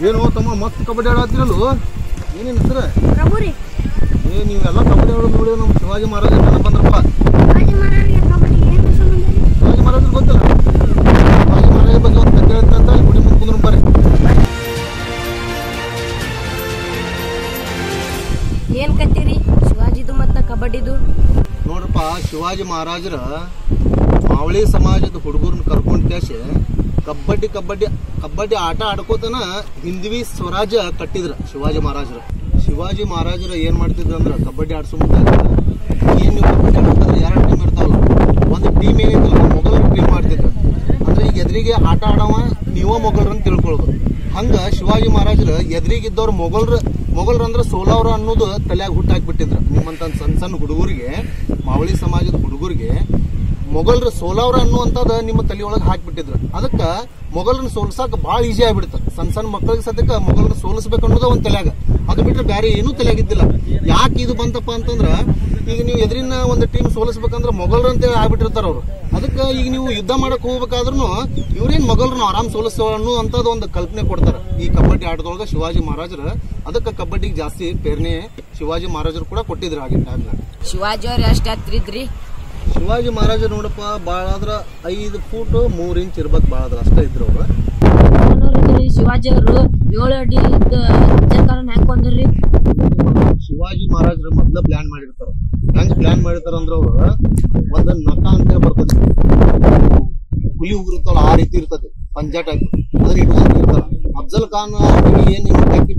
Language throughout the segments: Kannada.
ಏನು ತಮ್ಮ ಮಸ್ತ್ ಕಬಡ್ಡಿ ಆಡತ್ತಿರಲ್ಲ ಏನೇನು ಹೆಸರು ಪ್ರಭು ರೀ ಏ ನೀವೆಲ್ಲ ಕಬಡ್ಡಿ ಆಡೋದು ನೋಡಿ ನಮ್ಮ ಶಿವಾಜಿ ಮಹಾರಾಜ ನೆನಪು ಬಂದ್ರಪ್ಪ ಶಿವಾಜಿ ಮಹಾರಾಜರಿಗೆ ಕಬಡ್ಡಿ ಏನು ಸಂಬಂಧ ರೀ ಶಿವಾಜಿ ಮಹಾರಾಜ್ ಗೊತ್ತಿಲ್ಲ ಶಿವಾಜಿ ಮಹಾರಾಜ ಬಗ್ಗೆ ಒಂದು ಕಥೆ ಹೇಳ್ತೀನಿ ಅಂತ ಅಲ್ಲಿ ಗುಡಿ ಮುಂದೆ ಕುಂದ್ರು ಬರ್ರಿ ಏನ್ ಕತ್ತೀರಿ ಶಿವಾಜಿದು ಮತ್ತ ಕಬಡ್ಡಿದು ನೋಡ್ರಪ್ಪ ಶಿವಾಜಿ ಮಹಾರಾಜರ ಮಾವಳಿ ಸಮಾಜದ ಹುಡುಗರನ್ನ ಕರ್ಕೊಂಡ್ ಕ್ಯಾಶೆ ಕಬಡ್ಡಿ ಕಬಡ್ಡಿ ಕಬಡ್ಡಿ ಆಟ ಆಡ್ಕೋತನ ಹಿಂದ್ವಿ ಸ್ವರಾಜ್ಯ ಕಟ್ಟಿದ್ರ ಶಿವಾಜಿ ಮಹಾರಾಜರು ಶಿವಾಜಿ ಮಹಾರಾಜರು ಏನ್ ಮಾಡ್ತಿದ್ರು ಅಂದ್ರ ಕಬಡ್ಡಿ ಆಡ್ಸೋ ಮುಂದಾಗ ಏನ್ ನೀವು ಕಬಡ್ಡಿ ಆಡ್ಬೇಕಾದ್ರೆ ಎರಡು ಟೀಮ್ ಇರ್ತಾವಲ್ಲ ಒಂದು ಟೀಮ್ ಏನೈತಲ್ಲ ಮೊಘಲರ ಟೀಮ್ ಮಾಡ್ತಿದ್ರು ಅಂದ್ರೆ ಈಗ ಎದುರಿಗೆ ಆಟ ಆಡವ ನೀವ ಮೊಘಲರ್ ಅಂತ ತಿಳ್ಕೊಳ್ಳೋದು ಹಂಗ ಶಿವಾಜಿ ಮಹಾರಾಜರು ಎದುರಿಗಿದ್ದವ್ರು ಮೊಘಲ್ರ ಮೊಘಲ್ರ ಅಂದ್ರೆ ಸೋಲವ್ರ ಅನ್ನೋದು ತಲೆಯಾಗ ಹುಟ್ಟಾಕ್ಬಿಟ್ಟಿದ್ರು ನಿಮ್ಮಂತ ಸಣ್ಣ ಸಣ್ಣ ಹುಡುಗರಿಗೆ ಮಾವಳಿ ಸಮಾಜದ ಹುಡುಗರಿಗೆ ಮೊಘಲ್ರ ಸೋಲವ್ರ ಅನ್ನುವಂಥದ್ದು ನಿಮ್ಮ ತಲೆಯೊಳಗೆ ಹಾಕ್ಬಿಟ್ಟಿದ್ರು ಅದಕ್ಕೆ ಮೊಘಲ್ರನ್ನ ಸೋಲ್ಸಾಕ ಭಾಳ ಈಸಿ ಆಗ್ಬಿಡ್ತು ಸಣ್ಣ ಸಣ್ಣ ಮಕ್ಕಳಿಗೆ ಸದ್ಯಕ್ಕೆ ಮೊಘಲ್ರನ್ನ ಸೋಲಿಸ್ಬೇಕು ಅನ್ನೋದು ಒಂದು ತಲೆಯಾಗ ಅದು ಬಿಟ್ರೆ ಬೇರೆ ಏನೂ ತಲೆಯಾಗಿದ್ದಿಲ್ಲ ಯಾಕೆ ಇದು ಬಂತಪ್ಪ ಅಂತಂದ್ರ ಈಗ ನೀವು ಎದುರಿನ ಒಂದು ಟೀಮ್ ಸೋಲಿಸ್ಬೇಕಂದ್ರೆ ಮೊಘಲ್ರ ಅಂತೇಳಿ ಆಗ್ಬಿಟ್ಟಿರ್ತಾರ ಅವ್ರು ಅದಕ್ಕೆ ಈಗ ನೀವು ಯುದ್ಧ ಮಾಡಕ್ ಹೋಗ್ಬೇಕಾದ್ರೂ ಇವ್ರೇನ್ ಮೊಘಲ್ರನ್ನ ಆರಾಮ್ ಸೋಲಿಸೋ ಅನ್ನುವಂಥದ್ದು ಒಂದು ಕಲ್ಪನೆ ಕೊಡ್ತಾರೆ ಈ ಕಬಡ್ಡಿ ಆಟದೊಳಗೆ ಶಿವಾಜಿ ಮಹಾರಾಜರು ಅದಕ್ಕೆ ಕಬಡ್ಡಿಗೆ ಜಾಸ್ತಿ ಪ್ರೇರಣೆ ಶಿವಾಜಿ ಮಹಾರಾಜರು ಕೂಡ ಕೊಟ್ಟಿದ್ರು ಆಗಿನ ಟೈಮ್ನಾಗ ಶಿವಾಜಿ ಅವ್ರ ಎಷ್ಟ್ ಹತ್ತಿರಿದ್ರಿ ಶಿವಾಜಿ ಮಹಾರಾಜ ನೋಡಪ್ಪ ಭಾಳ ಆದ್ರ ಐದು ಫೂಟ್ ಮೂರ್ ಇಂಚ್ ಇರ್ಬೇಕು ಭಾಳ ಆದ್ರ ಅಷ್ಟೇ ಇದ್ರು ಅವ್ರು ಶಿವಾಜಿ ಅವರು ಏಳು ಅಡಿ ಜಕಾರನ್ ಹೆಂಗ್ ಕೊಂದ್ರಿ ಶಿವಾಜಿ ಮಹಾರಾಜರು ಮೊದ್ಲ ಪ್ಲಾನ್ ಮಾಡಿರ್ತಾರ ಹೆಂಗ್ ಪ್ಲಾನ್ ಮಾಡಿರ್ತಾರ ಅಂದ್ರ ಅವ್ರು ಒಂದ್ ನಕ ಅಂತ ಬರ್ತದೆ ಹುಲಿ ಉಗುರುತ್ತಲ್ಲ ಆ ರೀತಿ ಇರ್ತದೆ ಪಂಜಾ ಟೈಪ್ ಅದನ್ನ ಇಟ್ಕೊಂಡ್ ಇರ್ತಾರ ಅಫ್ಜಲ್ ಖಾನ್ ಅವ್ರಿಗೆ ಏನ್ ಹಿಂಗ್ ಟಕ್ಕಿ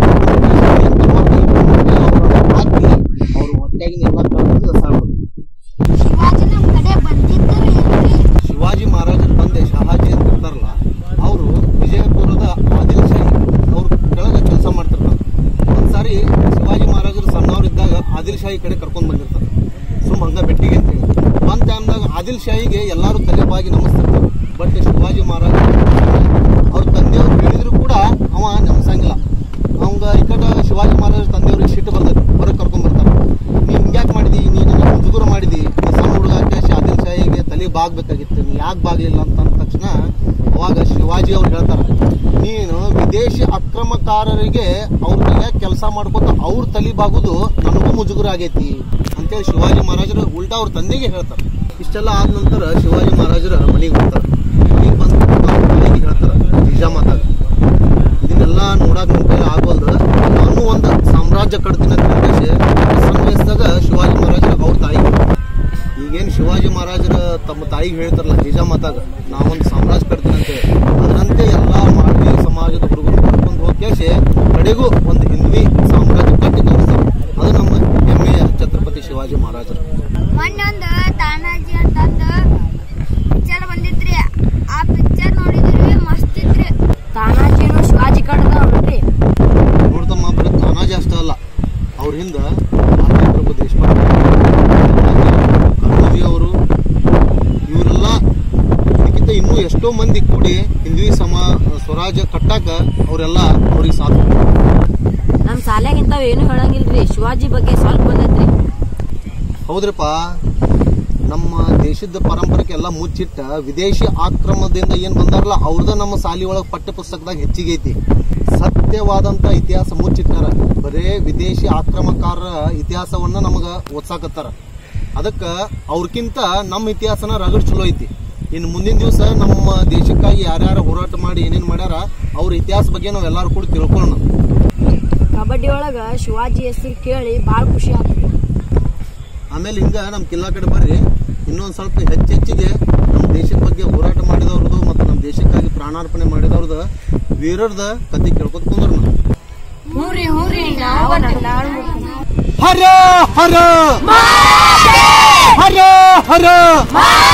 ಹಾಕಿ ಅವ್ರ ಹೊಟ್ಟೆಗಿನ ಎಲ್ಲ ಕಳ್ದು ಸಾಕು ಶಿವಾಜಿ ನಮ್ಮ ಕಡೆ ಬಂದಿದ್ದರು ಏನ್ರಿ ಶಿವಾಜಿ ಮಹಾರಾಜರ ತಂದೆ ಶಹಾಜಿ ಅಂತ ಇರ್ತಾರಲ್ಲ ಅವರು ವಿಜಯಪುರದ ಆದಿಲ್ ಶಾಹಿ ಅವ್ರ ಕೆಳಗೆ ಕೆಲಸ ಮಾಡ್ತಿರ್ತಾರೆ ಒಂದ್ಸಾರಿ ಶಿವಾಜಿ ಮಹಾರಾಜರು ಸಣ್ಣವರಿದ್ದಾಗ ಆದಿಲ್ ಶಾಹಿ ಕಡೆ ಕರ್ಕೊಂಡ್ ಬಂದಿರ್ತಾರೆ ಸುಮ್ ಹಂಗ ಬೆಟ್ಟಿಗೆ ಅಂತ ಹೇಳಿ ಒಂದ್ ಟೈಮ್ದಾಗ ಆದಿಲ್ ಶಾಹಿಗೆ ಎಲ್ಲಾರು ತಲೆ ಬಾಗಿ ನಮಸ್ತಿರ್ತಾರೆ ಬಟ್ ಶಿವಾಜಿ ಮಹಾರಾಜ ಅವ್ರ ತಂದೆಯವ್ರು ಹೇಳಿದ್ರು ಕೂಡ ಅವ ನಮಸಂಗಿಲ್ಲ ಅವಂಗ ಈ ಕಡೆ ಶಿವಾಜಿ ಮಹಾರಾಜ ತಂದೆಯವ್ರಿಗೆ ಸಿಟ್ಟು ಬರ್ತೈತಿ ಹೊರಗೆ ಕರ್ಕೊಂಡ್ ಬರ್ತಾರೆ ನೀ ಹಿಂಗ್ಯಾಕ್ ಮಾಡಿದಿ ನೀನು ನನ್ನ ಮುಜುಗುರ ಮಾಡಿದಿ ನಾ ಸಣ್ಣ ಹುಡುಗ ಅಂತ ಆದಿಲ್ ಶಾಹಿಗೆ ತಲೆ ಬಾಗ್ಬೇಕಾಗಿತ್ತು ನೀ ಯಾಕೆ ಬಾಗ್ಲಿಲ್ಲ ಅಂತ ಅಂದ ತಕ್ಷಣ ಅವಾಗ ಶಿವಾಜಿ ಅವ್ರು ಹೇಳ್ತಾರೆ ನೀನು ವಿದೇಶಿ ಅಕ್ರಮಕಾರರಿಗೆ ಅವ್ರ ಮೇಲೆ ಕೆಲಸ ಮಾಡ್ಕೊತ ಅವ್ರ ತಲೆ ಬಾಗುದು ನನಗೂ ಮುಜುಗುರ ಆಗೈತಿ ಅಂತೇಳಿ ಶಿವಾಜಿ ಮಹಾರಾಜರು ಉಲ್ಟಾ ಅವ್ರ ತಂದೆಗೆ ಹೇಳ್ತಾರೆ ಇಷ್ಟೆಲ್ಲ ಆದ ನಂತರ ಶಿವಾಜಿ ಮಹಾರಾಜರ ಮನೆಗೆ ಬರ್ತಾರೆ ಮನೆಗೆ ಬಂದ ತಾಯಿಗೆ ಹೇಳ್ತಾರೆ ನಿಜಾಮಾತಾಗ ಇದನ್ನೆಲ್ಲ ನೋಡಾಕ ನನ್ನ ಕೈಲಿ ಆಗೋಲ್ದ ನಾನು ಒಂದು ಸಾಮ್ರಾಜ್ಯ ಕಟ್ತೀನಿ ಅಂತ ಹೇಳಿ ಸಣ್ಣ ವಯಸ್ಸಾಗ ಶಿವಾಜಿ ಮಹಾರಾಜರ ಅವ್ರ ತಾಯಿ ಈಗೇನು ಶಿವಾಜಿ ಮಹಾರಾಜರ ತಮ್ಮ ತಾಯಿಗೆ ಹೇಳ್ತಾರಲ್ಲ ನಿಜಾಮಾತಾಗ ನಾವೊಂದು ಸಾಮ್ರಾಜ್ಯ ಕಟ್ತೀನಿ ಅಂತ ಹೇಳಿ ಅದರಂತೆ ಎಲ್ಲ ಮಾಳ್ವಿ ಸಮಾಜದ ಹುಡುಗರು ಕರ್ಕೊಂಡು ಹೋಗಿ ಕಡೆಗೂ ಒಂದು ಹಿಂದ್ವಿ ಸಾಮ್ರಾಜ್ಯ ಕಟ್ಟಿ ತೋರಿಸ್ತಾರೆ ಅದು ನಮ್ಮ ಹೆಮ್ಮೆಯ ಛತ್ರಪತಿ ಶಿವಾಜಿ ಮಹಾರಾಜರು ಮೊನ್ನೆ ಒಂದು ತಾನಾಜಿ ಅಂತಂದು ಪಿಕ್ಚರ್ ಬಂದಿದ್ರಿ ಆ ಪಿಕ್ಚರ್ ನೋಡಿದ್ರಿ ಮಸ್ತ್ ಇತ್ರಿ ತಾನಾಜಿನು ಶಿವಾಜಿ ಕಡ್ದವ್ರಿ ನೋಡ್ತಮ್ಮ ಬರೀ ತಾನಾಜಿ ಅಷ್ಟೇ ಅಲ್ಲ ಅವ್ರ ಹಿಂದ ಮಾಜಿ ಪ್ರಭು ದೇಶಪಾಂಡೆ ಕರ್ನೂಜಿ ಅವರು ಇವರೆಲ್ಲ ಇದಕ್ಕಿಂತ ಇನ್ನೂ ಎಷ್ಟೋ ಮಂದಿ ಕೂಡಿ ಹಿಂದ್ವಿ ಸಮ ಸ್ವರಾಜ್ಯ ಕಟ್ಟಾಕ ಅವರೆಲ್ಲ ಅವ್ರಿಗೆ ಸಾಥ್ ಕೊಟ್ರು. ನಮ್ ಸಾಲ್ಯಾಗ ಇಂತಾವ್ ಏನು ಹೇಳಂಗಿಲ್ರಿ ಶಿವಾಜಿ ಬಗ್ಗೆ ಸ್ವಲ್ಪ ಬಂದೈತ್ರಿ ಹೌದ್ರಪ್ಪ ನಮ್ಮ ದೇಶದ ಪರಂಪರೆಗೆ ಎಲ್ಲ ಮುಚ್ಚಿಟ್ಟ ವಿದೇಶಿ ಆಕ್ರಮಣದಿಂದ ಏನ್ ಬಂದಾರಲ್ಲ ಅವ್ರದ ನಮ್ಮ ಸಾಲಿ ಒಳಗೆ ಪಠ್ಯ ಪುಸ್ತಕದಾಗ ಹೆಚ್ಚಿಗೆ ಐತಿ ಸತ್ಯವಾದಂತ ಇತಿಹಾಸ ಮುಚ್ಚಿಟ್ಟಾರ ಬರೇ ವಿದೇಶಿ ಆಕ್ರಮಕಾರರ ಇತಿಹಾಸವನ್ನ ನಮಗ ಓದ್ಸಾಕತ್ತಾರ ಅದಕ್ಕ ಅವ್ರಕ್ಕಿಂತ ನಮ್ಮ ಇತಿಹಾಸನ ರಗಡ್ ಚಲೋ ಐತಿ ಇನ್ನು ಮುಂದಿನ ದಿವಸ ನಮ್ಮ ದೇಶಕ್ಕಾಗಿ ಯಾರ್ಯಾರ ಹೋರಾಟ ಮಾಡಿ ಏನೇನ್ ಮಾಡ್ಯಾರ ಅವ್ರ ಇತಿಹಾಸ ಬಗ್ಗೆ ನಾವ್ ಎಲ್ಲಾರು ಕೂಡ ತಿಳ್ಕೊಳ್ಳೋಣ ಕಬಡ್ಡಿ ಒಳಗ ಶಿವಾಜಿ ಹೆಸರು ಕೇಳಿ ಬಾಳ ಖುಷಿ ಆತ್ರಿ ಆಮೇಲೆ ಹಿಂಗ ನಮ್ಮ ಕಿಲ್ಲಾ ಕಡೆ ಬರ್ರಿ ಇನ್ನೊಂದ್ ಸ್ವಲ್ಪ ಹೆಚ್ಚೆಚ್ಚಿಗೆ ನಮ್ಮ ದೇಶದ ಬಗ್ಗೆ ಹೋರಾಟ ಮಾಡಿದವ್ರದ್ದು ಮತ್ತು ನಮ್ಮ ದೇಶಕ್ಕಾಗಿ ಪ್ರಾಣಾರ್ಪಣೆ ಮಾಡಿದವ್ರದ ವೀರರ್ದ ಕತೆ ಕೇಳ್ಕೊತ ಕುಂದ್ರ ನಾವು ಹ್ಞೂರಿ ಹ್ಞೂರಿ ನಾವು ಹರ ಹರ ಹರ ಹರ